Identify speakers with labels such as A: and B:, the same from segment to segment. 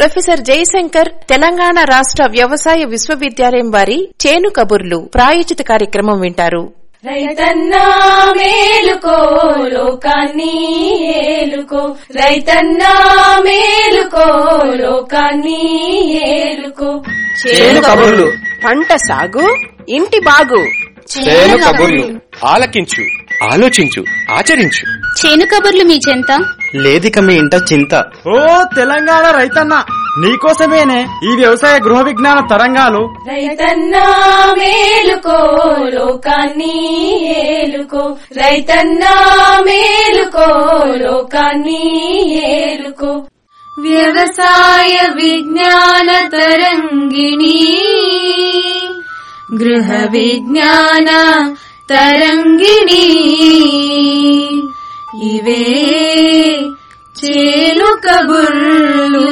A: professor Jayashankar Telangana రాష్ట్ర వ్యవసాయ విశ్వవిద్యాలయం వారి చేను కబుర్లు ప్రాయోజిత కార్యక్రమం వింటారు
B: రైతన్నా మేలుకో లోకాన్ని ఏలుకో రైతన్నా మేలుకో లోకాన్ని ఏలుకో
C: చేను కబుర్లు
D: పంట సాగు ఇంటి బాగు
C: చేను కబుర్లు ఆలకించు ఆలోచించు ఆచరించు
E: చేను కబుర్లు మీ చెంత
C: లేదిక మీ ఇంట చింత
F: ఓ తెలంగాణ రైతన్న నీకోసమేనే ఈ వ్యవసాయ గృహ విజ్ఞాన తరంగాలు
B: రైతన్నా మేలుకో లోకాన్ని ఏలుకో రైతన్నా మేలుకో లోకాన్ని ఏలుకో వ్యవసాయ విజ్ఞాన తరంగిణి గృహ విజ్ఞాన తరంగిణి ఇవే చేలు కబుర్లు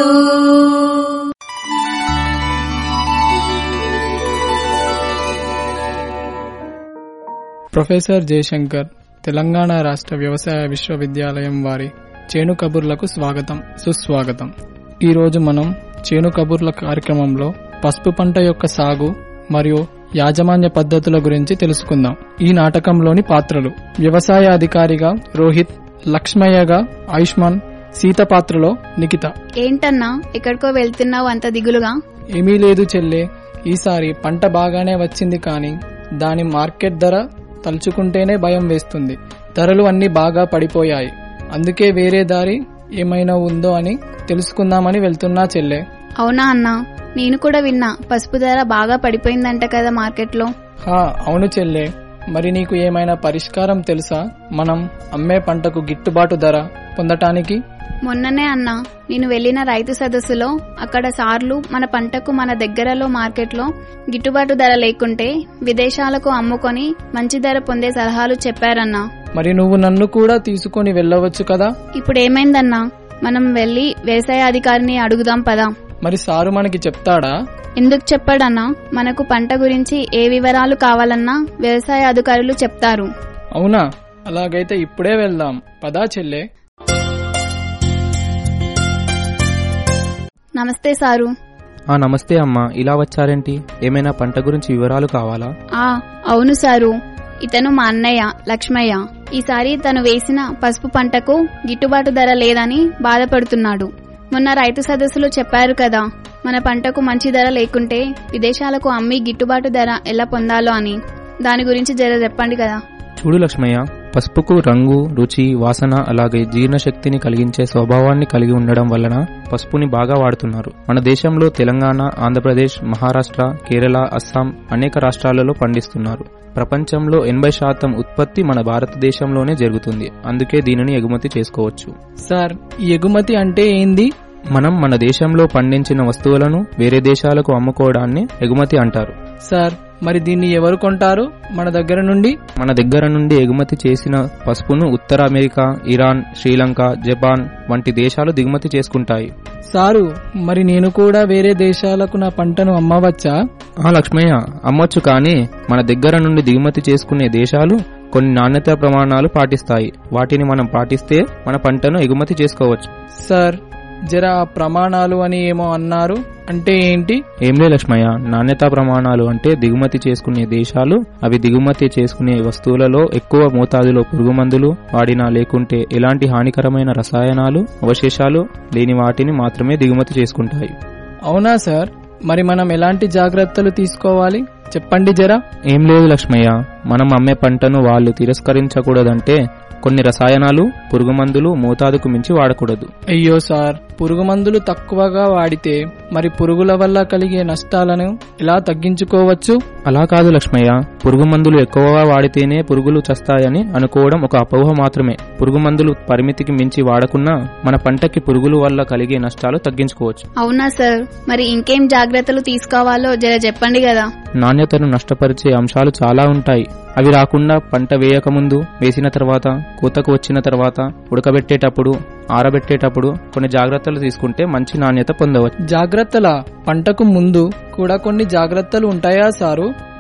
G: ప్రొఫెసర్ జయశంకర్ తెలంగాణ రాష్ట్ర వ్యవసాయ విశ్వవిద్యాలయం వారి చేను కబుర్లకు స్వాగతం సుస్వాగతం ఈ రోజు మనం చేను కబుర్ల కార్యక్రమంలో పసుపు పంట యొక్క సాగు మరియు యాజమాన్య పద్ధతుల గురించి తెలుసుకుందాం ఈ నాటకంలోని పాత్రలు వ్యవసాయ అధికారిగా రోహిత్ లక్ష్మయ్యగా ఆయుష్మాన్ సీత పాత్రలో నిఖిత
E: ఏంటన్నా ఎక్కడికో వెళ్తున్నావు అంత దిగులుగా
G: ఏమీ లేదు చెల్లె ఈసారి పంట బాగానే వచ్చింది కానీ దాని మార్కెట్ ధర తలుచుకుంటేనే భయం వేస్తుంది ధరలు అన్ని బాగా పడిపోయాయి అందుకే వేరే దారి ఏమైనా ఉందో అని తెలుసుకుందామని వెళ్తున్నా చెల్లె
E: అవునా అన్నా నేను కూడా విన్నా పసుపు ధర బాగా పడిపోయిందంట కదా మార్కెట్లో
G: హా అవును చెల్లె మరి నీకు ఏమైనా పరిష్కారం తెలుసా మనం అమ్మే పంటకు గిట్టుబాటు ధర పొందటానికి
E: మొన్ననే అన్నా నేను వెళ్లిన రైతు సదస్సులో అక్కడ సార్లు మన పంటకు మన దగ్గరలో మార్కెట్లో గిట్టుబాటు ధర లేకుంటే విదేశాలకు అమ్ముకొని మంచి ధర పొందే సలహాలు చెప్పారన్నా
G: మరి నువ్వు నన్ను కూడా తీసుకొని వెళ్ళవచ్చు కదా
E: ఇప్పుడు ఏమైందన్నా మనం వెళ్లి వ్యవసాయ అధికారిని అడుగుదాం పదా
G: మరి సారు మనకి చెప్తాడా
E: ఎందుకు చెప్పాడన్నా మనకు పంట గురించి ఏ వివరాలు కావాలన్నా వ్యవసాయ అధికారులు చెప్తారు
G: అవునా అలాగైతే ఇప్పుడే వెళ్దాం పదా చెల్లె
E: నమస్తే సారు
H: ఆ నమస్తే అమ్మా ఇలా వచ్చారేంటి ఏమైనా పంట గురించి వివరాలు కావాలా
E: ఆ అవును సారు ఇతను మా అన్నయ్య లక్ష్మయ్య ఈసారి తను వేసిన పసుపు పంటకు గిట్టుబాటు ధర లేదని బాధపడుతున్నాడు మొన్న రైతు సదస్సులో చెప్పారు కదా మన పంటకు మంచి ధర లేకుంటే విదేశాలకు అమ్మి గిట్టుబాటు ధర ఎలా పొందాలో అని దాని గురించి జర చెప్పండి కదా
H: చూడు లక్ష్మయ్య పసుపుకు రంగు రుచి వాసన అలాగే జీర్ణశక్తిని కలిగించే స్వభావాన్ని కలిగి ఉండడం వలన పసుపుని బాగా వాడుతున్నారు మన దేశంలో తెలంగాణ ఆంధ్రప్రదేశ్ మహారాష్ట్ర కేరళ అస్సాం అనేక రాష్ట్రాలలో పండిస్తున్నారు ప్రపంచంలో ఎనభై శాతం ఉత్పత్తి మన భారతదేశంలోనే జరుగుతుంది అందుకే దీనిని ఎగుమతి చేసుకోవచ్చు
G: సార్ ఈ ఎగుమతి అంటే ఏంది
H: మనం మన దేశంలో పండించిన వస్తువులను వేరే దేశాలకు అమ్ముకోవడాన్ని ఎగుమతి అంటారు
G: సార్ మరి దీన్ని ఎవరు కొంటారు మన దగ్గర నుండి
H: మన దగ్గర నుండి ఎగుమతి చేసిన పసుపును ఉత్తర అమెరికా ఇరాన్ శ్రీలంక జపాన్ వంటి దేశాలు దిగుమతి చేసుకుంటాయి
G: సారు మరి నేను కూడా వేరే దేశాలకు నా పంటను అమ్మవచ్చా
H: ఆ లక్ష్మయ్య అమ్మొచ్చు కానీ మన దగ్గర నుండి దిగుమతి చేసుకునే దేశాలు కొన్ని నాణ్యత ప్రమాణాలు పాటిస్తాయి వాటిని మనం పాటిస్తే మన పంటను ఎగుమతి చేసుకోవచ్చు
G: సార్ జర ఆ ప్రమాణాలు అని ఏమో అన్నారు అంటే ఏంటి
H: ఏంలే లక్ష్మయ్య నాణ్యతా ప్రమాణాలు అంటే దిగుమతి చేసుకునే దేశాలు అవి దిగుమతి చేసుకునే వస్తువులలో ఎక్కువ మోతాదులో పురుగు మందులు వాడినా లేకుంటే ఎలాంటి హానికరమైన రసాయనాలు అవశేషాలు లేని వాటిని మాత్రమే దిగుమతి చేసుకుంటాయి
G: అవునా సార్ మరి మనం ఎలాంటి జాగ్రత్తలు తీసుకోవాలి చెప్పండి జరా
H: ఏం లేదు లక్ష్మయ్య మనం అమ్మే పంటను వాళ్ళు తిరస్కరించకూడదంటే కొన్ని రసాయనాలు పురుగు మందులు మోతాదుకు మించి వాడకూడదు
G: అయ్యో సార్ పురుగు మందులు తక్కువగా వాడితే మరి పురుగుల వల్ల కలిగే నష్టాలను ఎలా తగ్గించుకోవచ్చు
H: అలా కాదు లక్ష్మయ్య పురుగు మందులు ఎక్కువగా వాడితేనే పురుగులు చస్తాయని అనుకోవడం ఒక అపోహ మాత్రమే పురుగు మందులు పరిమితికి మించి వాడకున్నా మన పంటకి పురుగుల వల్ల కలిగే నష్టాలు తగ్గించుకోవచ్చు
E: అవునా సార్ మరి ఇంకేం జాగ్రత్తలు తీసుకోవాలో జర చెప్పండి కదా
H: నాణ్యతను నష్టపరిచే అంశాలు చాలా ఉంటాయి అవి రాకుండా పంట వేయకముందు వేసిన తర్వాత కోతకు వచ్చిన తర్వాత ఉడకబెట్టేటప్పుడు ఆరబెట్టేటప్పుడు కొన్ని జాగ్రత్తలు తీసుకుంటే మంచి నాణ్యత పొందవచ్చు
G: జాగ్రత్తల పంటకు ముందు కూడా కొన్ని జాగ్రత్తలు ఉంటాయా సారు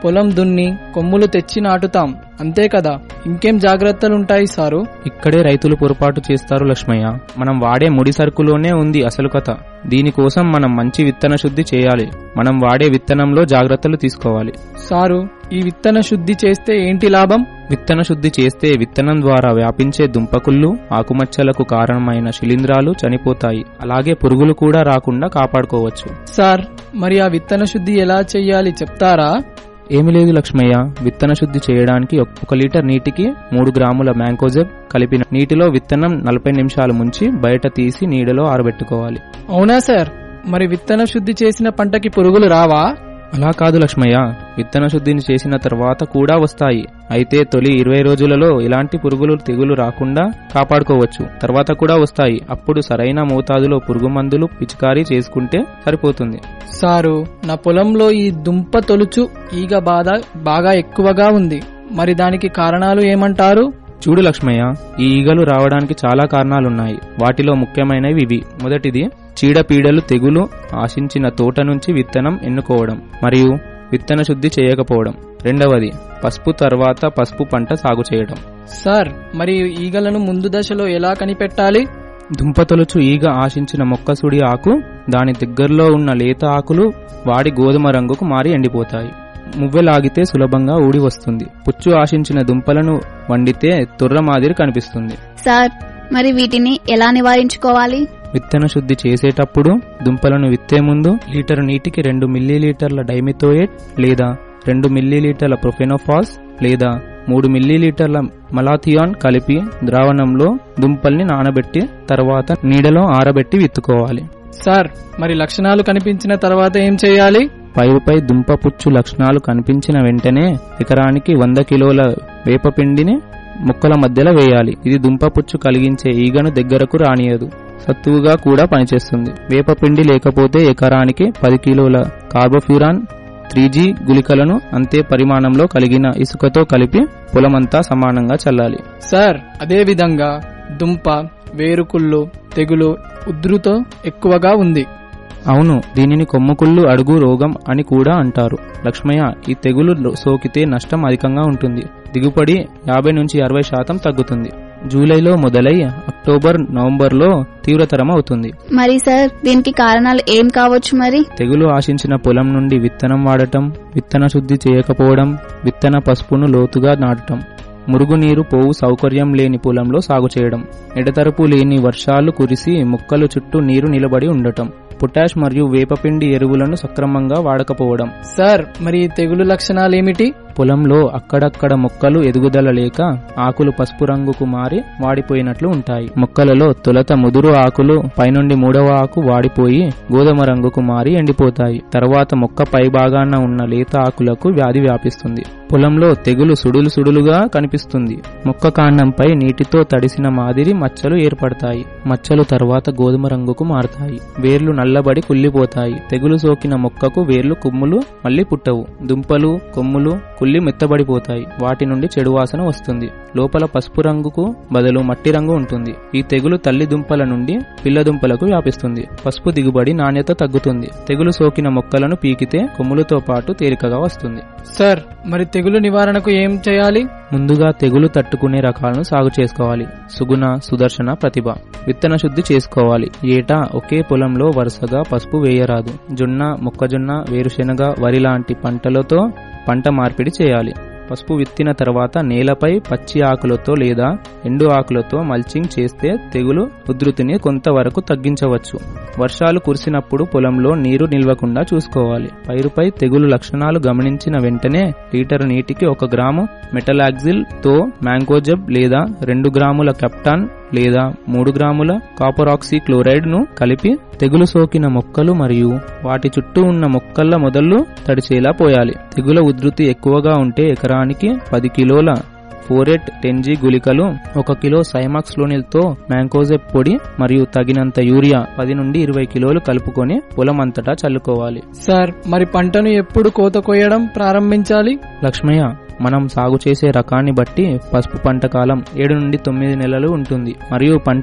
G: పొలం దున్ని కొమ్ములు తెచ్చి నాటుతాం అంతే కదా ఇంకేం జాగ్రత్తలుంటాయి సారు
H: ఇక్కడే రైతులు పొరపాటు చేస్తారు లక్ష్మయ్య మనం వాడే ముడి సరుకులోనే ఉంది అసలు కథ దీనికోసం మనం మంచి విత్తన శుద్ధి చేయాలి మనం వాడే విత్తనంలో జాగ్రత్తలు తీసుకోవాలి
G: సారు ఈ విత్తన శుద్ధి చేస్తే ఏంటి లాభం
H: విత్తన శుద్ధి చేస్తే విత్తనం ద్వారా వ్యాపించే దుంపకుళ్ళు ఆకుమచ్చలకు కారణమైన శిలీంధ్రాలు చనిపోతాయి అలాగే పురుగులు కూడా రాకుండా కాపాడుకోవచ్చు
G: సార్ మరి ఆ విత్తన శుద్ధి ఎలా చెయ్యాలి చెప్తారా
H: ఏమి లేదు లక్ష్మయ్య విత్తన శుద్ధి చేయడానికి ఒక- ఒక లీటర్ నీటికి మూడు గ్రాముల మ్యాంకోజెబ్ కలిపిన నీటిలో విత్తనం నలభై నిమిషాలు ముంచి బయట తీసి నీడలో ఆరబెట్టుకోవాలి
G: అవునా సార్ మరి విత్తన శుద్ధి చేసిన పంటకి పురుగులు రావా
H: అలా కాదు లక్ష్మయ్య విత్తన శుద్ధిని చేసిన తర్వాత కూడా వస్తాయి అయితే తొలి ఇరవై రోజులలో ఇలాంటి పురుగులు తెగులు రాకుండా కాపాడుకోవచ్చు తర్వాత కూడా వస్తాయి అప్పుడు సరైన మోతాదులో పురుగు మందులు పిచికారీ చేసుకుంటే సరిపోతుంది
G: సారు నా పొలంలో ఈ దుంప తొలుచు ఈగ బాధ బాగా ఎక్కువగా ఉంది మరి దానికి కారణాలు ఏమంటారు
H: చూడు లక్ష్మయ్య ఈ ఈగలు రావడానికి చాలా కారణాలున్నాయి వాటిలో ముఖ్యమైనవి ఇవి మొదటిది చీడపీడలు తెగులు ఆశించిన తోట నుంచి విత్తనం ఎన్నుకోవడం మరియు విత్తన శుద్ధి చేయకపోవడం రెండవది పసుపు తర్వాత పసుపు పంట సాగు చేయడం
G: సార్ మరి ఈగలను ముందు దశలో ఎలా కనిపెట్టాలి
H: దుంపతొలుచు ఈగ ఆశించిన మొక్కసుడి ఆకు దాని దగ్గరలో ఉన్న లేత ఆకులు వాడి గోధుమ రంగుకు మారి ఎండిపోతాయి మువ్వెలాగితే సులభంగా ఊడి వస్తుంది పుచ్చు ఆశించిన దుంపలను వండితే తుర్ర మాదిరి కనిపిస్తుంది
E: సార్ మరి వీటిని ఎలా నివారించుకోవాలి
H: విత్తన శుద్ధి చేసేటప్పుడు దుంపలను విత్తే ముందు లీటర్ నీటికి రెండు మిల్లీలీటర్ల డైమిథోయేట్ లేదా రెండు మిల్లీలీటర్ల ప్రొఫెనోఫాస్ లేదా మూడు మిల్లీలీటర్ల మలాథియాన్ కలిపి ద్రావణంలో దుంపల్ని నానబెట్టి తర్వాత నీడలో ఆరబెట్టి విత్తుకోవాలి
G: సార్ మరి లక్షణాలు కనిపించిన తర్వాత ఏం చేయాలి
H: పైరుపై దుంప పుచ్చు లక్షణాలు కనిపించిన వెంటనే ఎకరానికి వంద కిలోల వేపపిండిని మొక్కల మధ్యలో వేయాలి ఇది దుంప పుచ్చు కలిగించే ఈగను దగ్గరకు రానియదు సత్తువుగా కూడా పనిచేస్తుంది వేపపిండి లేకపోతే ఎకరానికి పది కిలోల కార్బోఫ్యూరాన్ త్రీ జీ గుళికలను అంతే పరిమాణంలో కలిగిన ఇసుకతో కలిపి పొలమంతా సమానంగా చల్లాలి
G: సార్ అదే విధంగా దుంప వేరుకుళ్ళు తెగులు ఉధృతో ఎక్కువగా ఉంది
H: అవును దీనిని కొమ్ముకుళ్ళు అడుగు రోగం అని కూడా అంటారు లక్ష్మయ్య ఈ తెగులు లో- సోకితే నష్టం అధికంగా ఉంటుంది దిగుబడి యాభై నుంచి అరవై శాతం తగ్గుతుంది జూలైలో మొదలై అక్టోబర్ నవంబర్లో తీవ్రతరం అవుతుంది
E: మరి సార్ దీనికి కారణాలు ఏం కావచ్చు మరి
H: తెగులు ఆశించిన పొలం నుండి విత్తనం వాడటం విత్తన శుద్ధి చేయకపోవడం విత్తన పసుపును లోతుగా నాటడం మురుగునీరు పోవు సౌకర్యం లేని పొలంలో సాగు చేయడం ఎడతరపు లేని వర్షాలు కురిసి మొక్కలు చుట్టూ నీరు నిలబడి ఉండటం పొటాష్ మరియు వేపపిండి ఎరువులను సక్రమంగా వాడకపోవడం
G: సార్ మరి ఈ తెగులు లక్షణాలేమిటి
H: పొలంలో అక్కడక్కడ మొక్కలు ఎదుగుదల లేక ఆకులు పసుపు రంగుకు మారి వాడిపోయినట్లు ఉంటాయి మొక్కలలో తొలత ముదురు ఆకులు పైనుండి మూడవ ఆకు వాడిపోయి గోధుమ రంగుకు మారి ఎండిపోతాయి తర్వాత మొక్క పై భాగాన ఉన్న లేత ఆకులకు వ్యాధి వ్యాపిస్తుంది పొలంలో తెగులు సుడులు సుడులుగా కనిపిస్తుంది మొక్క కాండంపై నీటితో తడిసిన మాదిరి మచ్చలు ఏర్పడతాయి మచ్చలు తర్వాత గోధుమ రంగుకు మారతాయి వేర్లు నల్లబడి కుళ్ళిపోతాయి తెగులు సోకిన మొక్కకు వేర్లు కొమ్ములు మళ్లీ పుట్టవు దుంపలు కొమ్ములు కుళ్ళి మెత్తబడిపోతాయి వాటి నుండి చెడు వాసన వస్తుంది లోపల పసుపు రంగుకు బదులు మట్టి రంగు ఉంటుంది ఈ తెగులు తల్లి దుంపల నుండి పిల్ల దుంపలకు వ్యాపిస్తుంది పసుపు దిగుబడి నాణ్యత తగ్గుతుంది తెగులు సోకిన మొక్కలను పీకితే కొమ్ములతో పాటు తేలికగా వస్తుంది
G: సార్ మరి తెగులు నివారణకు ఏం చేయాలి
H: ముందుగా తెగులు తట్టుకునే రకాలను సాగు చేసుకోవాలి సుగుణ సుదర్శన ప్రతిభ విత్తన శుద్ధి చేసుకోవాలి ఏటా ఒకే పొలంలో వరుసగా పసుపు వేయరాదు జొన్న మొక్కజొన్న వేరుశెనగ వరి లాంటి పంటలతో పంట మార్పిడి చేయాలి పసుపు విత్తిన తర్వాత నేలపై పచ్చి ఆకులతో లేదా ఎండు ఆకులతో మల్చింగ్ చేస్తే తెగులు ఉధృతిని కొంతవరకు తగ్గించవచ్చు వర్షాలు కురిసినప్పుడు పొలంలో నీరు నిల్వకుండా చూసుకోవాలి పైరుపై తెగులు లక్షణాలు గమనించిన వెంటనే లీటరు నీటికి ఒక గ్రాము మెటలాక్సిల్ తో మ్యాంగోజబ్ లేదా రెండు గ్రాముల కెప్టాన్ లేదా మూడు గ్రాముల కాపరాక్సీ క్లోరైడ్ ను కలిపి తెగులు సోకిన మొక్కలు మరియు వాటి చుట్టూ ఉన్న మొక్కల మొదళ్ళు తడిచేలా పోయాలి తెగుల ఉధృతి ఎక్కువగా ఉంటే ఎకరానికి పది కిలోల ఫోరెట్ టెన్జీ గుళికలు ఒక కిలో సైమాక్స్ లోనిల్తో మ్యాంకోజెబ్ పొడి మరియు తగినంత యూరియా పది నుండి ఇరవై కిలోలు కలుపుకొని పొలం అంతటా చల్లుకోవాలి
G: సార్ మరి పంటను ఎప్పుడు కోత కొయ్యడం ప్రారంభించాలి
H: లక్ష్మయ్య మనం సాగు చేసే రకాన్ని బట్టి పసుపు పంట కాలం ఏడు నుండి తొమ్మిది నెలలు ఉంటుంది మరియు పంట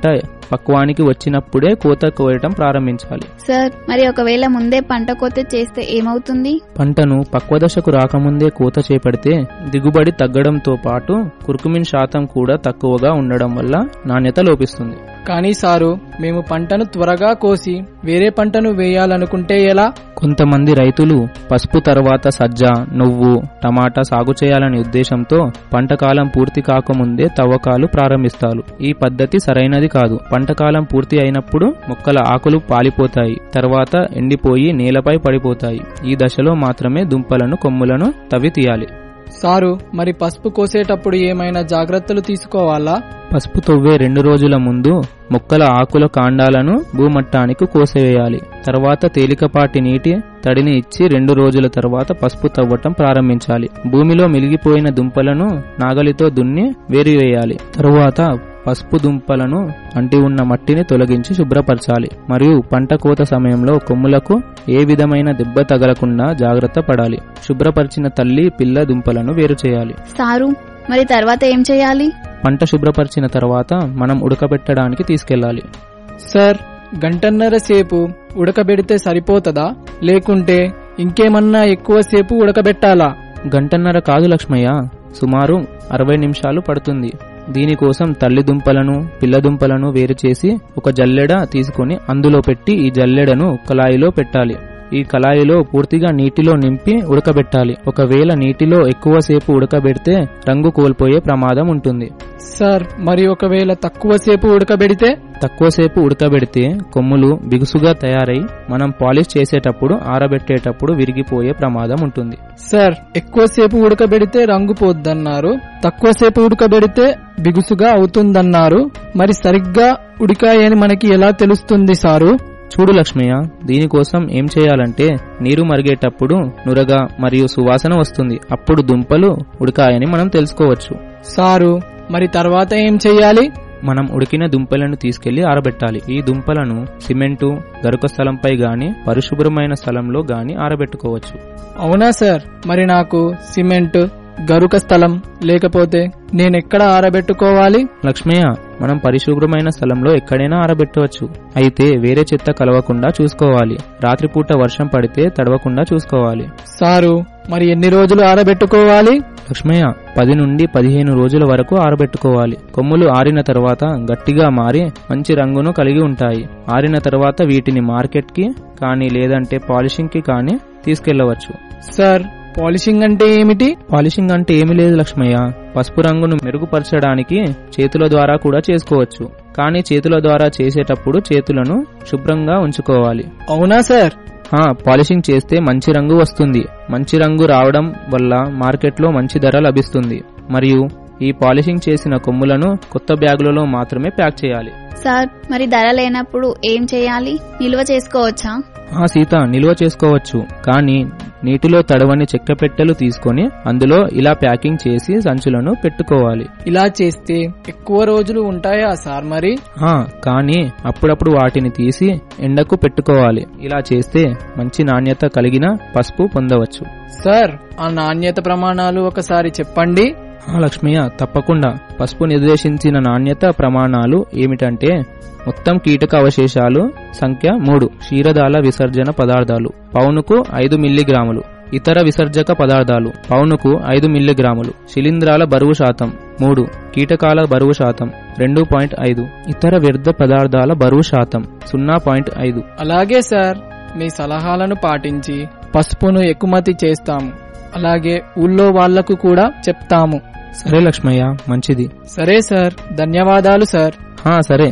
H: పక్వానికి వచ్చినప్పుడే కోత కోయటం ప్రారంభించాలి
E: సార్ మరి ఒకవేళ ముందే పంట కోత చేస్తే ఏమవుతుంది
H: పంటను పక్వదశకు రాకముందే కోత చేపడితే దిగుబడి తగ్గడంతో పాటు కుర్కుమిన్ శాతం కూడా తక్కువగా ఉండడం వల్ల నాణ్యత లోపిస్తుంది
G: కానీ సారు మేము పంటను త్వరగా కోసి వేరే పంటను వేయాలనుకుంటే ఎలా
H: కొంతమంది రైతులు పసుపు తర్వాత సజ్జ నువ్వు టమాటా సాగు చేయాలనే ఉద్దేశంతో పంట కాలం పూర్తి కాకముందే తవ్వకాలు ప్రారంభిస్తారు ఈ పద్ధతి సరైనది కాదు పంట కాలం పూర్తి అయినప్పుడు మొక్కల ఆకులు పాలిపోతాయి తర్వాత ఎండిపోయి నేలపై పడిపోతాయి ఈ దశలో మాత్రమే దుంపలను కొమ్ములను తవ్వి తీయాలి
G: సారు మరి పసుపు కోసేటప్పుడు ఏమైనా జాగ్రత్తలు తీసుకోవాలా
H: పసుపు తవ్వే రెండు రోజుల ముందు మొక్కల ఆకుల కాండాలను భూమట్టానికి కోసివేయాలి తర్వాత తేలికపాటి నీటి తడిని ఇచ్చి రెండు రోజుల తర్వాత పసుపు తవ్వటం ప్రారంభించాలి భూమిలో మిలిగిపోయిన దుంపలను నాగలితో దున్ని వేరివేయాలి తరువాత పసుపు దుంపలను అంటి ఉన్న మట్టిని తొలగించి శుభ్రపరచాలి మరియు పంట కోత సమయంలో కొమ్ములకు ఏ విధమైన దెబ్బ తగలకుండా జాగ్రత్త పడాలి శుభ్రపరిచిన తల్లి పిల్ల దుంపలను వేరు చేయాలి
E: సారు మరి తర్వాత ఏం చేయాలి
H: పంట శుభ్రపరిచిన తర్వాత మనం ఉడకబెట్టడానికి తీసుకెళ్లాలి
G: సార్ గంటన్నర సేపు ఉడకబెడితే సరిపోతదా లేకుంటే ఇంకేమన్నా ఎక్కువ సేపు ఉడకబెట్టాలా
H: గంటన్నర కాదు లక్ష్మయ్య సుమారు అరవై నిమిషాలు పడుతుంది దీనికోసం తల్లి దుంపలను పిల్ల దుంపలను వేరు చేసి ఒక జల్లెడ తీసుకొని అందులో పెట్టి ఈ జల్లెడను కళాయిలో పెట్టాలి ఈ కళాయిలో పూర్తిగా నీటిలో నింపి ఉడకబెట్టాలి ఒకవేళ నీటిలో ఎక్కువసేపు ఉడకబెడితే రంగు కోల్పోయే ప్రమాదం ఉంటుంది
G: సార్ మరి ఒకవేళ తక్కువ సేపు ఉడకబెడితే
H: తక్కువసేపు ఉడకబెడితే కొమ్ములు బిగుసుగా తయారై మనం పాలిష్ చేసేటప్పుడు ఆరబెట్టేటప్పుడు విరిగిపోయే ప్రమాదం ఉంటుంది
G: సార్ ఎక్కువసేపు ఉడకబెడితే రంగు పోద్దన్నారు తక్కువసేపు ఉడకబెడితే బిగుసుగా అవుతుందన్నారు మరి సరిగ్గా ఉడికాయని మనకి ఎలా తెలుస్తుంది సారు
H: చూడు లక్ష్మయ్య దీనికోసం ఏం చేయాలంటే నీరు మరిగేటప్పుడు నురగ మరియు సువాసన వస్తుంది అప్పుడు దుంపలు ఉడకాయని మనం తెలుసుకోవచ్చు
G: సారు మరి తర్వాత ఏం చెయ్యాలి
H: మనం ఉడికిన దుంపలను తీసుకెళ్లి ఆరబెట్టాలి ఈ దుంపలను సిమెంటు గరుక స్థలంపై గాని పరిశుభ్రమైన స్థలంలో గాని ఆరబెట్టుకోవచ్చు
G: అవునా సార్ మరి నాకు సిమెంట్ గరుక స్థలం లేకపోతే నేనెక్కడ ఆరబెట్టుకోవాలి
H: లక్ష్మయ్య మనం పరిశుభ్రమైన స్థలంలో ఎక్కడైనా ఆరబెట్టవచ్చు అయితే వేరే చెత్త కలవకుండా చూసుకోవాలి రాత్రిపూట వర్షం పడితే తడవకుండా చూసుకోవాలి
G: సారు మరి ఎన్ని రోజులు ఆరబెట్టుకోవాలి
H: లక్ష్మయ్య పది నుండి పదిహేను రోజుల వరకు ఆరబెట్టుకోవాలి కొమ్ములు ఆరిన తర్వాత గట్టిగా మారి మంచి రంగును కలిగి ఉంటాయి ఆరిన తర్వాత వీటిని మార్కెట్ కి కానీ లేదంటే పాలిషింగ్ కి కానీ తీసుకెళ్లవచ్చు
G: సార్ పాలిషింగ్ అంటే ఏమిటి
H: పాలిషింగ్ అంటే ఏమీ లేదు లక్ష్మయ్య పసుపు రంగును మెరుగుపరచడానికి చేతుల ద్వారా కూడా చేసుకోవచ్చు కానీ చేతుల ద్వారా చేసేటప్పుడు చేతులను శుభ్రంగా ఉంచుకోవాలి
G: అవునా సార్
H: ఆ, పాలిషింగ్ చేస్తే మంచి రంగు వస్తుంది మంచి రంగు రావడం వల్ల మార్కెట్లో మంచి ధర లభిస్తుంది మరియు ఈ పాలిషింగ్ చేసిన కొమ్ములను కొత్త బ్యాగులలో మాత్రమే ప్యాక్ చేయాలి
E: సార్ మరి ధర లేనప్పుడు ఏం చేయాలి నిల్వ చేసుకోవచ్చా
H: ఆ సీత నిల్వ చేసుకోవచ్చు కానీ నీటిలో తడవని చెక్క పెట్టెలు తీసుకొని అందులో ఇలా ప్యాకింగ్ చేసి సంచులను పెట్టుకోవాలి
G: ఇలా చేస్తే ఎక్కువ రోజులు ఉంటాయా సార్ మరి
H: ఆ, కానీ అప్పుడప్పుడు వాటిని తీసి ఎండకు పెట్టుకోవాలి ఇలా చేస్తే మంచి నాణ్యత కలిగిన పసుపు పొందవచ్చు
G: సార్ ఆ నాణ్యత ప్రమాణాలు ఒకసారి చెప్పండి
H: ఆ, లక్ష్మయ్య తప్పకుండా పసుపు నిర్దేశించిన నాణ్యత ప్రమాణాలు ఏమిటంటే మొత్తం కీటక అవశేషాలు సంఖ్య మూడు క్షీరదాల విసర్జన పదార్థాలు పౌనుకు ఐదు మిల్లీగ్రాములు ఇతర విసర్జక పదార్థాలు పౌనుకు ఐదు మిల్లీగ్రాములు శిలీంధ్రాల బరువు శాతం మూడు కీటకాల బరువు శాతం రెండు పాయింట్ ఐదు ఇతర వ్యర్థ పదార్థాల బరువు శాతం సున్నా పాయింట్ ఐదు
G: అలాగే సార్ మీ సలహాలను పాటించి పసుపును ఎగుమతి చేస్తాము అలాగే ఊళ్ళో వాళ్లకు కూడా చెప్తాము
H: సరే లక్ష్మయ్య మంచిది
G: సరే సార్ ధన్యవాదాలు సార్
H: ఆ, సరే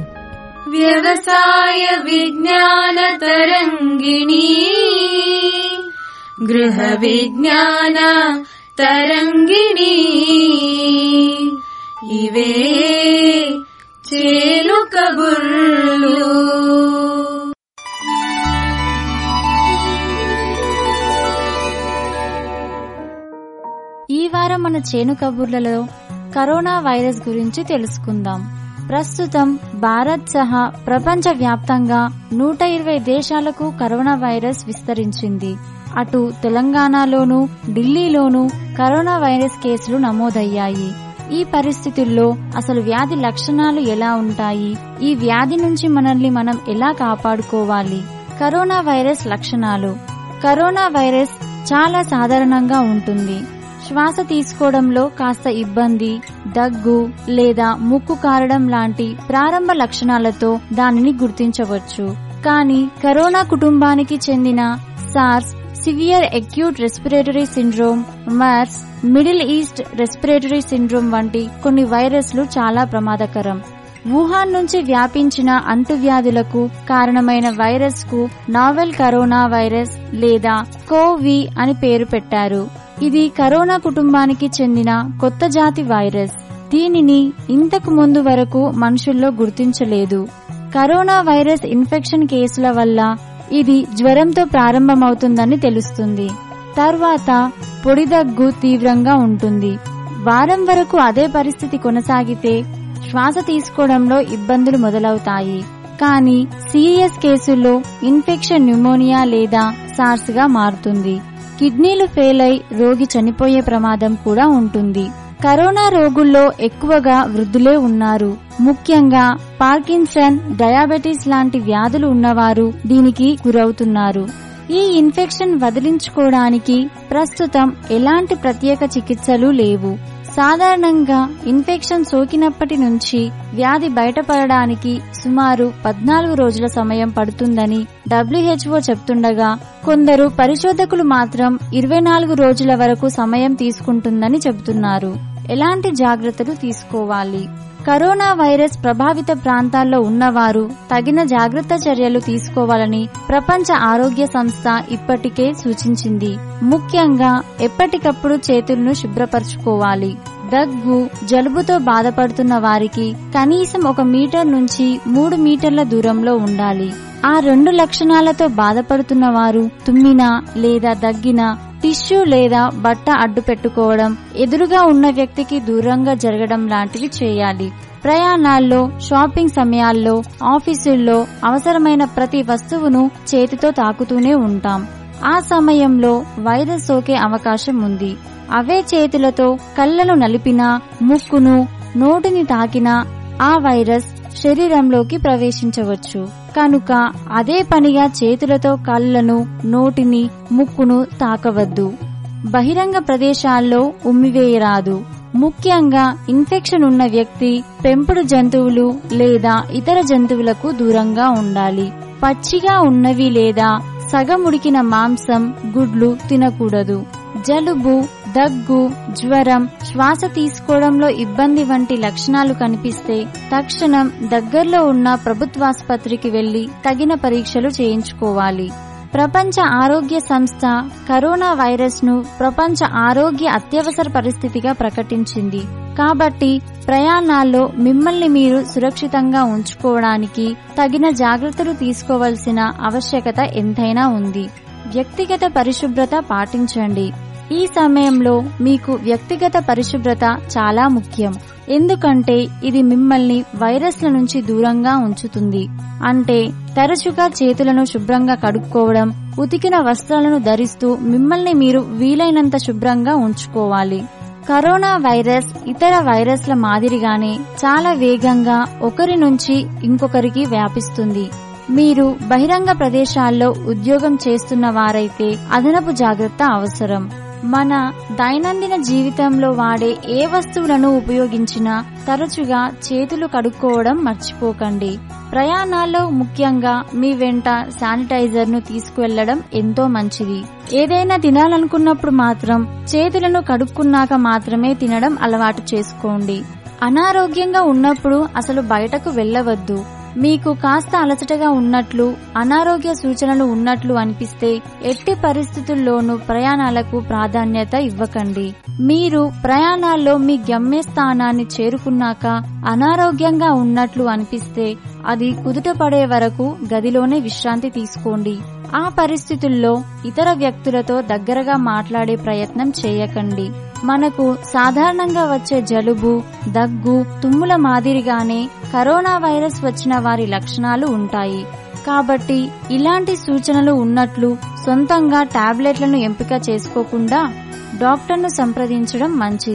B: వ్యవసాయ విజ్ఞాన తరంగిణి గృహ విజ్ఞాన తరంగిణి ఇవే చేలు కబుర్లు
I: ఈ వారం మన చేను కబుర్లలో కరోనా వైరస్ గురించి తెలుసుకుందాం ప్రస్తుతం భారత్ సహా ప్రపంచ వ్యాప్తంగా నూట ఇరవై దేశాలకు కరోనా వైరస్ విస్తరించింది అటు తెలంగాణలోనూ ఢిల్లీలోనూ కరోనా వైరస్ కేసులు నమోదయ్యాయి ఈ పరిస్థితుల్లో అసలు వ్యాధి లక్షణాలు ఎలా ఉంటాయి ఈ వ్యాధి నుంచి మనల్ని మనం ఎలా కాపాడుకోవాలి కరోనా వైరస్ లక్షణాలు కరోనా వైరస్ చాలా సాధారణంగా ఉంటుంది శ్వాస తీసుకోవడంలో కాస్త ఇబ్బంది దగ్గు లేదా ముక్కు కారడం లాంటి ప్రారంభ లక్షణాలతో దానిని గుర్తించవచ్చు కానీ కరోనా కుటుంబానికి చెందిన SARS severe acute respiratory syndrome MERS middle east respiratory syndrome వంటి కొన్ని వైరస్లు చాలా ప్రమాదకరం వుహాన్ నుంచి వ్యాపించిన అంటువ్యాధులకు కారణమైన వైరస్ కు నావెల్ కరోనా వైరస్ లేదా కోవి అని పేరు పెట్టారు ఇది కరోనా కుటుంబానికి చెందిన కొత్త జాతి వైరస్ దీనిని ఇంతకు ముందు వరకు మనుషుల్లో గుర్తించలేదు కరోనా వైరస్ ఇన్ఫెక్షన్ కేసుల వల్ల ఇది జ్వరంతో ప్రారంభమవుతుందని తెలుస్తుంది తర్వాత పొడి దగ్గు తీవ్రంగా ఉంటుంది వారం వరకు అదే పరిస్థితి కొనసాగితే శ్వాస తీసుకోవడంలో ఇబ్బందులు మొదలవుతాయి కానీ సీరియస్ కేసుల్లో ఇన్ఫెక్షన్ న్యూమోనియా లేదా సార్స్ గా మారుతుంది కిడ్నీలు ఫెయిల్ అయి రోగి చనిపోయే ప్రమాదం కూడా ఉంటుంది కరోనా రోగుల్లో ఎక్కువగా వృద్ధులే ఉన్నారు ముఖ్యంగా పార్కిన్సన్ డయాబెటీస్ లాంటి వ్యాధులు ఉన్నవారు దీనికి గురవుతున్నారు ఈ ఇన్ఫెక్షన్ వదిలించుకోవడానికి ప్రస్తుతం ఎలాంటి ప్రత్యేక చికిత్సలు లేవు సాధారణంగా ఇన్ఫెక్షన్ సోకినప్పటి నుంచి వ్యాధి బయటపడడానికి సుమారు పద్నాలుగు రోజుల సమయం పడుతుందని డబ్ల్యూహెచ్ఓ చెప్తుండగా కొందరు పరిశోధకులు మాత్రం ఇరవై నాలుగు రోజుల వరకు సమయం తీసుకుంటుందని చెబుతున్నారు ఎలాంటి జాగ్రత్తలు తీసుకోవాలి కరోనా వైరస్ ప్రభావిత ప్రాంతాల్లో ఉన్నవారు తగిన జాగ్రత్త చర్యలు తీసుకోవాలని ప్రపంచ ఆరోగ్య సంస్థ ఇప్పటికే సూచించింది ముఖ్యంగా ఎప్పటికప్పుడు చేతులను శుభ్రపరచుకోవాలి దగ్గు జలుబుతో బాధపడుతున్న వారికి కనీసం ఒక మీటర్ నుంచి మూడు మీటర్ల దూరంలో ఉండాలి ఆ రెండు లక్షణాలతో బాధపడుతున్న వారు తుమ్మినా లేదా దగ్గినా టిష్యూ లేదా బట్ట అడ్డు పెట్టుకోవడం ఎదురుగా ఉన్న వ్యక్తికి దూరంగా జరగడం లాంటివి చేయాలి ప్రయాణాల్లో షాపింగ్ సమయాల్లో ఆఫీసుల్లో అవసరమైన ప్రతి వస్తువును చేతితో తాకుతూనే ఉంటాం ఆ సమయంలో వైరస్ సోకే అవకాశం ఉంది అవే చేతులతో కళ్ళను నలిపినా ముక్కును నోటిని తాకినా ఆ వైరస్ శరీరంలోకి ప్రవేశించవచ్చు కనుక అదే పనిగా చేతులతో కళ్ళను నోటిని ముక్కును తాకవద్దు బహిరంగ ప్రదేశాల్లో ఉమ్మివేయరాదు ముఖ్యంగా ఇన్ఫెక్షన్ ఉన్న వ్యక్తి పెంపుడు జంతువులు లేదా ఇతర జంతువులకు దూరంగా ఉండాలి పచ్చిగా ఉన్నవి లేదా సగం ఉడికిన మాంసం గుడ్లు తినకూడదు జలుబు దగ్గు జ్వరం శ్వాస తీసుకోవడంలో ఇబ్బంది వంటి లక్షణాలు కనిపిస్తే తక్షణం దగ్గరలో ఉన్న ప్రభుత్వాసుపత్రికి వెళ్లి తగిన పరీక్షలు చేయించుకోవాలి ప్రపంచ ఆరోగ్య సంస్థ కరోనా వైరస్ ను ప్రపంచ ఆరోగ్య అత్యవసర పరిస్థితిగా ప్రకటించింది కాబట్టి ప్రయాణాల్లో మిమ్మల్ని మీరు సురక్షితంగా ఉంచుకోవడానికి తగిన జాగ్రత్తలు తీసుకోవలసిన ఆవశ్యకత ఎంతైనా ఉంది వ్యక్తిగత పరిశుభ్రత పాటించండి ఈ సమయంలో మీకు వ్యక్తిగత పరిశుభ్రత చాలా ముఖ్యం ఎందుకంటే ఇది మిమ్మల్ని వైరస్ల నుంచి దూరంగా ఉంచుతుంది అంటే తరచుగా చేతులను శుభ్రంగా కడుక్కోవడం ఉతికిన వస్త్రాలను ధరిస్తూ మిమ్మల్ని మీరు వీలైనంత శుభ్రంగా ఉంచుకోవాలి కరోనా వైరస్ ఇతర వైరస్ల మాదిరిగానే చాలా వేగంగా ఒకరి నుంచి ఇంకొకరికి వ్యాపిస్తుంది మీరు బహిరంగ ప్రదేశాల్లో ఉద్యోగం చేస్తున్న వారైతే అదనపు జాగ్రత్త అవసరం మన దైనందిన జీవితంలో వాడే ఏ వస్తువులను ఉపయోగించినా తరచుగా చేతులు కడుక్కోవడం మర్చిపోకండి ప్రయాణాల్లో ముఖ్యంగా మీ వెంట శానిటైజర్ ను తీసుకువెళ్లడం ఎంతో మంచిది ఏదైనా తినాలనుకున్నప్పుడు మాత్రం చేతులను కడుక్కున్నాక మాత్రమే తినడం అలవాటు చేసుకోండి అనారోగ్యంగా ఉన్నప్పుడు అసలు బయటకు వెళ్లవద్దు మీకు కాస్త అలసటగా ఉన్నట్లు అనారోగ్య సూచనలు ఉన్నట్లు అనిపిస్తే ఎట్టి పరిస్థితుల్లోనూ ప్రయాణాలకు ప్రాధాన్యత ఇవ్వకండి మీరు ప్రయాణాల్లో మీ గమ్యస్థానాన్ని చేరుకున్నాక అనారోగ్యంగా ఉన్నట్లు అనిపిస్తే అది కుదుటపడే వరకు గదిలోనే విశ్రాంతి తీసుకోండి ఆ పరిస్థితుల్లో ఇతర వ్యక్తులతో దగ్గరగా మాట్లాడే ప్రయత్నం చేయకండి మనకు సాధారణంగా వచ్చే జలుబు దగ్గు తుమ్ముల మాదిరిగానే కరోనా వైరస్ వచ్చిన వారి లక్షణాలు ఉంటాయి కాబట్టి ఇలాంటి సూచనలు ఉన్నట్లు సొంతంగా టాబ్లెట్లను ఎంపిక చేసుకోకుండా డాక్టర్ను సంప్రదించడం మంచిది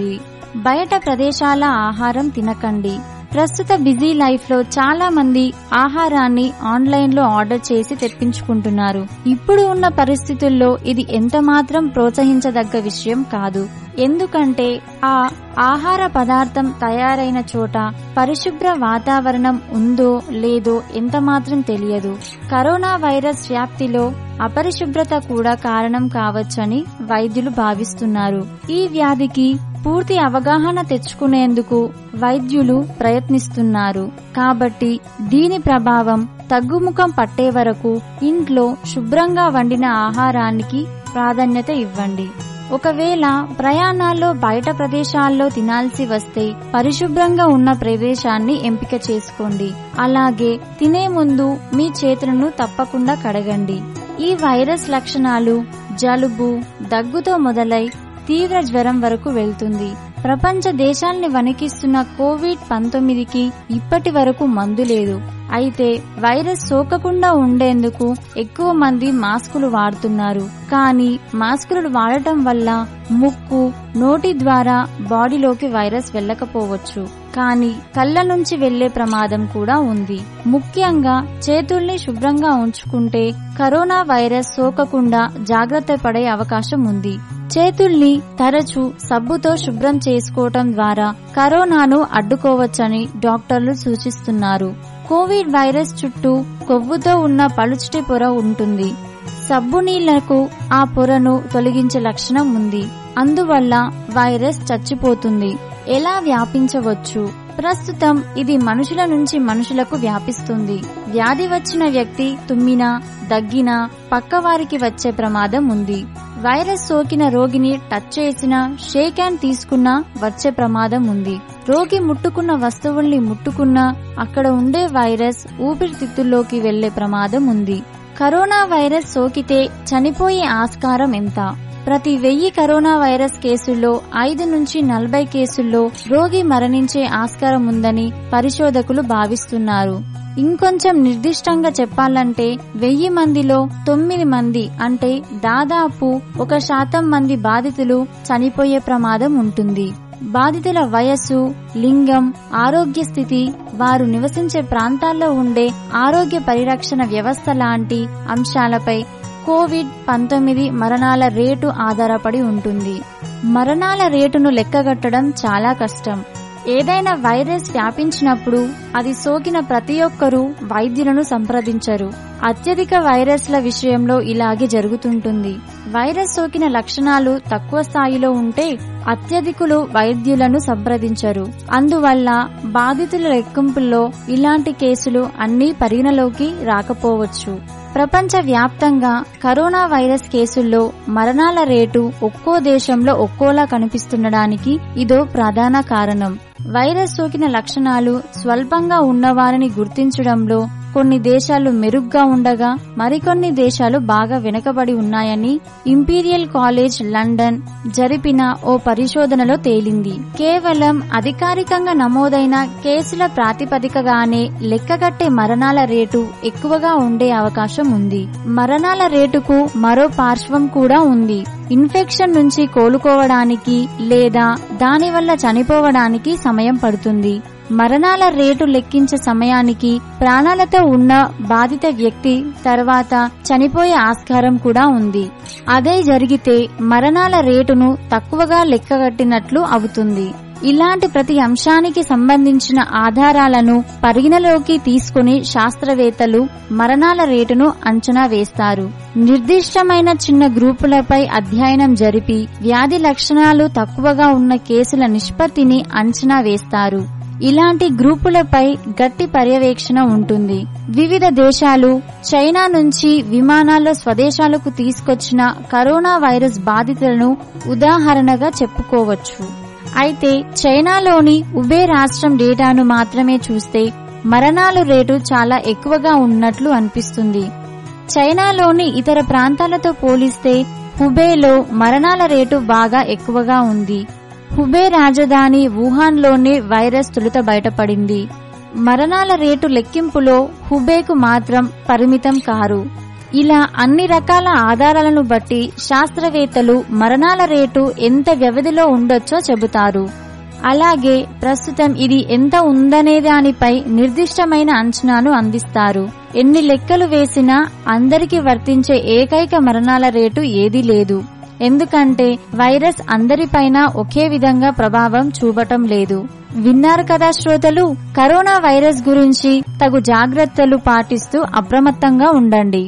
I: బయట ప్రదేశాల ఆహారం తినకండి ప్రస్తుత బిజీ లైఫ్ లో చాలా మంది ఆహారాన్ని ఆన్లైన్ లో ఆర్డర్ చేసి తెప్పించుకుంటున్నారు ఇప్పుడు ఉన్న పరిస్థితుల్లో ఇది ఎంత మాత్రం ప్రోత్సహించదగ్గ విషయం కాదు ఎందుకంటే ఆ ఆహార పదార్థం తయారైన చోట పరిశుభ్ర వాతావరణం ఉందో లేదో ఎంత మాత్రం తెలియదు కరోనా వైరస్ వ్యాప్తిలో అపరిశుభ్రత కూడా కారణం కావచ్చని వైద్యులు భావిస్తున్నారు ఈ వ్యాధికి పూర్తి అవగాహన తెచ్చుకునేందుకు వైద్యులు ప్రయత్నిస్తున్నారు కాబట్టి దీని ప్రభావం తగ్గుముఖం పట్టే వరకు ఇంట్లో శుభ్రంగా వండిన ఆహారానికి ప్రాధాన్యత ఇవ్వండి ఒకవేళ ప్రయాణాల్లో బయట ప్రదేశాల్లో తినాల్సి వస్తే పరిశుభ్రంగా ఉన్న ప్రదేశాన్ని ఎంపిక చేసుకోండి అలాగే తినే ముందు మీ చేతులను తప్పకుండా కడగండి ఈ వైరస్ లక్షణాలు జలుబు దగ్గుతో మొదలై తీవ్ర జ్వరం వరకు వెళ్తుంది ప్రపంచ దేశాల్ని వణికిస్తున్న కోవిడ్ పంతొమ్మిదికి ఇప్పటి వరకు మందు లేదు అయితే వైరస్ సోకకుండా ఉండేందుకు ఎక్కువ మంది మాస్కులు వాడుతున్నారు కానీ మాస్కులు వాడటం వల్ల ముక్కు నోటి ద్వారా బాడీలోకి వైరస్ వెళ్ళకపోవచ్చు కానీ కళ్ళ నుంచి వెళ్లే ప్రమాదం కూడా ఉంది ముఖ్యంగా చేతుల్ని శుభ్రంగా ఉంచుకుంటే కరోనా వైరస్ సోకకుండా జాగ్రత్త పడే అవకాశం ఉంది చేతుల్ని తరచూ సబ్బుతో శుభ్రం చేసుకోవటం ద్వారా కరోనాను అడ్డుకోవచ్చని డాక్టర్లు సూచిస్తున్నారు కోవిడ్ వైరస్ చుట్టూ కొవ్వుతో ఉన్న పలుచటి పొర ఉంటుంది సబ్బు నీళ్లకు ఆ పొరను తొలగించే లక్షణం ఉంది అందువల్ల వైరస్ చచ్చిపోతుంది ఎలా వ్యాపించవచ్చు ప్రస్తుతం ఇది మనుషుల నుంచి మనుషులకు వ్యాపిస్తుంది వ్యాధి వచ్చిన వ్యక్తి తుమ్మినా దగ్గినా పక్కవారికి వచ్చే ప్రమాదం ఉంది వైరస్ సోకిన రోగిని టచ్ చేసినా షేక్ హ్యాండ్ తీసుకున్నా వచ్చే ప్రమాదం ఉంది రోగి ముట్టుకున్న వస్తువుల్ని ముట్టుకున్నా అక్కడ ఉండే వైరస్ ఊపిరితిత్తుల్లోకి వెళ్లే ప్రమాదం ఉంది కరోనా వైరస్ సోకితే చనిపోయే ఆస్కారం ఎంత ప్రతి వెయ్యి కరోనా వైరస్ కేసుల్లో ఐదు నుంచి నలభై కేసుల్లో రోగి మరణించే ఆస్కారం ఉందని పరిశోధకులు భావిస్తున్నారు ఇంకొంచెం నిర్దిష్టంగా చెప్పాలంటే వెయ్యి మందిలో తొమ్మిది మంది అంటే దాదాపు ఒక శాతం మంది బాధితులు చనిపోయే ప్రమాదం ఉంటుంది బాధితుల వయస్సు లింగం ఆరోగ్య స్థితి వారు నివసించే ప్రాంతాల్లో ఉండే ఆరోగ్య పరిరక్షణ వ్యవస్థ లాంటి అంశాలపై కోవిడ్ పంతొమ్మిది మరణాల రేటు ఆధారపడి ఉంటుంది మరణాల రేటును లెక్కగట్టడం చాలా కష్టం ఏదైనా వైరస్ వ్యాపించినప్పుడు అది సోకిన ప్రతి ఒక్కరూ వైద్యులను సంప్రదించరు అత్యధిక వైరస్ల విషయంలో ఇలాగే జరుగుతుంటుంది వైరస్ సోకిన లక్షణాలు తక్కువ స్థాయిలో ఉంటే అత్యధికులు వైద్యులను సంప్రదించరు అందువల్ల బాధితుల లెక్కింపుల్లో ఇలాంటి కేసులు అన్నీ పరిగణలోకి రాకపోవచ్చు ప్రపంచ వ్యాప్తంగా కరోనా వైరస్ కేసుల్లో మరణాల రేటు ఒక్కో దేశంలో ఒక్కోలా కనిపిస్తుండడానికి ఇదో ప్రధాన కారణం వైరస్ సోకిన లక్షణాలు స్వల్పంగా ఉన్నవారిని గుర్తించడంలో కొన్ని దేశాలు మెరుగ్గా ఉండగా మరికొన్ని దేశాలు బాగా వెనుకబడి ఉన్నాయని ఇంపీరియల్ కాలేజ్ లండన్ జరిపిన ఓ పరిశోధనలో తేలింది కేవలం అధికారికంగా నమోదైన కేసుల ప్రాతిపదికగానే లెక్కగట్టే మరణాల రేటు ఎక్కువగా ఉండే అవకాశం ఉంది మరణాల రేటుకు మరో పార్శ్వం కూడా ఉంది ఇన్ఫెక్షన్ నుంచి కోలుకోవడానికి లేదా దానివల్ల చనిపోవడానికి సమయం పడుతుంది మరణాల రేటు లెక్కించే సమయానికి ప్రాణాలతో ఉన్న బాధిత వ్యక్తి తర్వాత చనిపోయే ఆస్కారం కూడా ఉంది అదే జరిగితే మరణాల రేటును తక్కువగా లెక్కగట్టినట్లు అవుతుంది ఇలాంటి ప్రతి అంశానికి సంబంధించిన ఆధారాలను పరిగణలోకి తీసుకుని శాస్త్రవేత్తలు మరణాల రేటును అంచనా వేస్తారు నిర్దిష్టమైన చిన్న గ్రూపులపై అధ్యయనం జరిపి వ్యాధి లక్షణాలు తక్కువగా ఉన్న కేసుల నిష్పత్తిని అంచనా వేస్తారు ఇలాంటి గ్రూపులపై గట్టి పర్యవేక్షణ ఉంటుంది వివిధ దేశాలు చైనా నుంచి విమానాల్లో స్వదేశాలకు తీసుకొచ్చిన కరోనా వైరస్ బాధితులను ఉదాహరణగా చెప్పుకోవచ్చు అయితే చైనాలోని ఉబే రాష్ట్రం డేటాను మాత్రమే చూస్తే మరణాలు రేటు చాలా ఎక్కువగా ఉన్నట్లు అనిపిస్తుంది చైనాలోని ఇతర ప్రాంతాలతో పోలిస్తే హుబేలో మరణాల రేటు బాగా ఎక్కువగా ఉంది హుబే రాజధాని వుహాన్లోనే వైరస్ తొలుత బయటపడింది మరణాల రేటు లెక్కింపులో హుబేకు మాత్రం పరిమితం కారు ఇలా అన్ని రకాల ఆధారాలను బట్టి శాస్త్రవేత్తలు మరణాల రేటు ఎంత వ్యవధిలో ఉండొచ్చో చెబుతారు అలాగే ప్రస్తుతం ఇది ఎంత ఉందనే దానిపై నిర్దిష్టమైన అంచనాను అందిస్తారు ఎన్ని లెక్కలు వేసినా అందరికీ వర్తించే ఏకైక మరణాల రేటు ఏదీ లేదు ఎందుకంటే వైరస్ అందరిపైన ఒకే విధంగా ప్రభావం చూపటం లేదు విన్నారు కదా శ్రోతలు కరోనా వైరస్ గురించి తగు జాగ్రత్తలు పాటిస్తూ అప్రమత్తంగా ఉండండి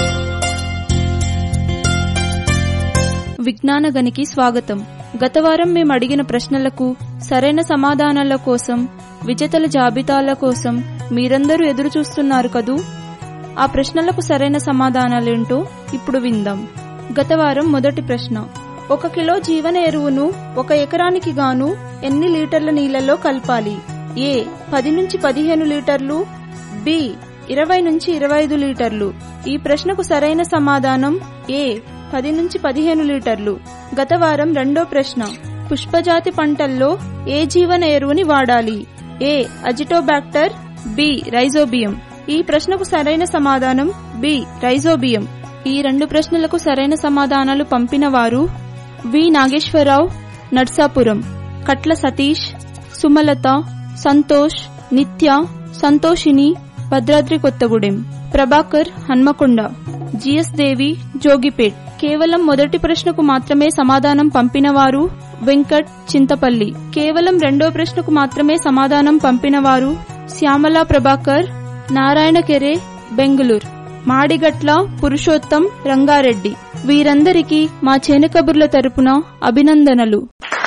J: విజ్ఞాన గనికి స్వాగతం గత వారం మేము అడిగిన ప్రశ్నలకు సరైన సమాధానాల కోసం విజేతల జాబితాల కోసం మీరందరూ ఎదురు చూస్తున్నారు కదూ ఆ ప్రశ్నలకు సరైన సమాధానాలేంటో ఇప్పుడు విందాం గత వారం మొదటి ప్రశ్న ఒక కిలో జీవన ఎరువును ఒక ఎకరానికి గాను ఎన్ని లీటర్ల నీళ్లలో కలపాలి ఏ పది నుంచి పదిహేను లీటర్లు బి ఇరవై నుంచి ఇరవై ఐదు లీటర్లు ఈ ప్రశ్నకు సరైన సమాధానం ఏ పది నుంచి పదిహేను లీటర్లు గత వారం రెండో ప్రశ్న పుష్పజాతి పంటల్లో ఏ జీవన ఎరువుని వాడాలి ఏ అజిటోబాక్టర్ బి రైజోబియం ఈ ప్రశ్నకు సరైన సమాధానం బి రైజోబియం ఈ రెండు ప్రశ్నలకు సరైన సమాధానాలు పంపిన వారు వి నాగేశ్వరరావు నర్సాపురం కట్ల సతీష్ సుమలత సంతోష్ నిత్య సంతోషిని భద్రాద్రి కొత్తగూడెం ప్రభాకర్ హన్మకొండ జిఎస్ దేవి జోగిపేట్ కేవలం మొదటి ప్రశ్నకు మాత్రమే సమాధానం పంపినవారు వెంకట్ చింతపల్లి కేవలం రెండో ప్రశ్నకు మాత్రమే సమాధానం పంపినవారు శ్యామల ప్రభాకర్ నారాయణ కెరే బెంగుళూరు మాడిగట్ల పురుషోత్తం రంగారెడ్డి వీరందరికీ మా చేనుకబుర్ల తరపున అభినందనలు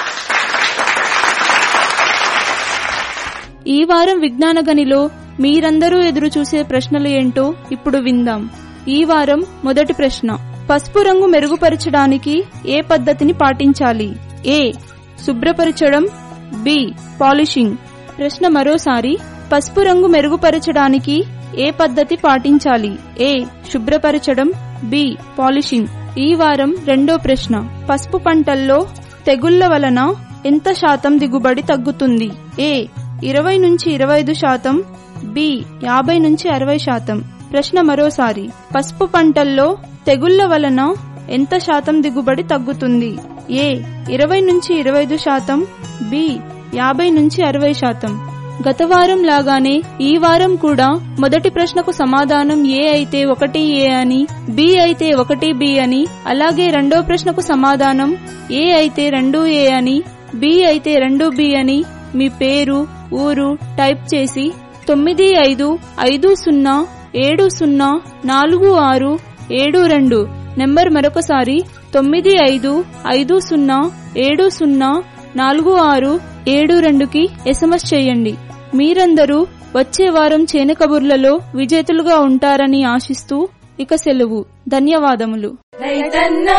J: ఈ వారం విజ్ఞాన గనిలో మీరందరూ ఎదురు చూసే ప్రశ్నలు ఏంటో ఇప్పుడు విందాం ఈ వారం మొదటి ప్రశ్న పసుపు రంగు మెరుగుపరచడానికి ఏ పద్ధతిని పాటించాలి ఏ శుభ్రపరచడం బి పాలిషింగ్ ప్రశ్న మరోసారి పసుపు రంగు మెరుగుపరచడానికి ఏ పద్ధతి పాటించాలి ఏ శుభ్రపరచడం బి పాలిషింగ్ ఈ వారం రెండో ప్రశ్న పసుపు పంటల్లో తెగుళ్ల వలన ఎంత శాతం దిగుబడి తగ్గుతుంది ఏ ఇరవై నుంచి ఇరవై ఐదు శాతం బి యాభై నుంచి అరవై శాతం ప్రశ్న మరోసారి పసుపు పంటల్లో తెగుళ్ల వలన ఎంత శాతం దిగుబడి తగ్గుతుంది ఏ ఇరవై నుంచి ఇరవై ఐదు శాతం బి యాభై నుంచి అరవై శాతం గత వారం లాగానే ఈ వారం కూడా మొదటి ప్రశ్నకు సమాధానం ఏ అయితే ఒకటి ఏ అని బి అయితే ఒకటి బి అని అలాగే రెండో ప్రశ్నకు సమాధానం ఏ అయితే రెండు ఏ అని బి అయితే రెండు బి అని మీ పేరు ఊరు టైప్ చేసి తొమ్మిది ఐదు ఐదు సున్నా ఏడు సున్నా నాలుగు ఆరు ఏడు రెండు నెంబర్ మరొకసారి తొమ్మిది ఐదు ఐదు సున్నా ఏడు సున్నా నాలుగు ఆరు ఏడు రెండుకి ఎస్ఎంఎస్ చేయండి మీరందరూ వచ్చే వారం చేను కబుర్లలో విజేతలుగా ఉంటారని ఆశిస్తూ ఇక సెలవు ధన్యవాదములు
B: రైతన్నా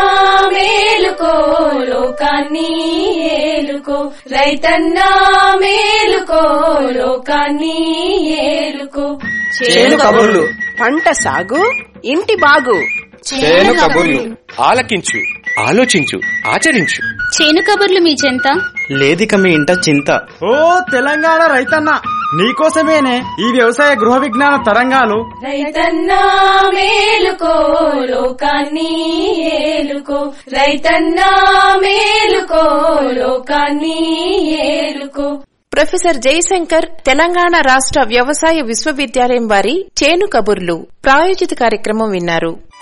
B: మేలుకో లోకాన్ని ఏలుకో రైతన్నా మేలుకో లోకాన్ని ఏలుకో
C: చేను కబుర్లు
D: పంట సాగు ఇంటి బాగు
C: చేను కబుర్లు ఆలకించు ఆలోచించు ఆచరించు
K: చేను కబుర్లు మీ చెంత
C: లేదిక మీ ఇంట చింత
F: ఓ తెలంగాణ రైతన్న నీకోసమేనే ఈ వ్యవసాయ గృహ విజ్ఞాన తరంగాలు
B: రైతన్నా మేలుకో లోకాన్ని ఏలుకో రైతన్నా మేలుకో లోకాన్ని ఏలుకో
A: ప్రొఫెసర్ జయశంకర్ తెలంగాణ రాష్ట్ర వ్యవసాయ విశ్వవిద్యాలయం వారి చేను కబుర్లు ప్రాయోజిత కార్యక్రమం విన్నారు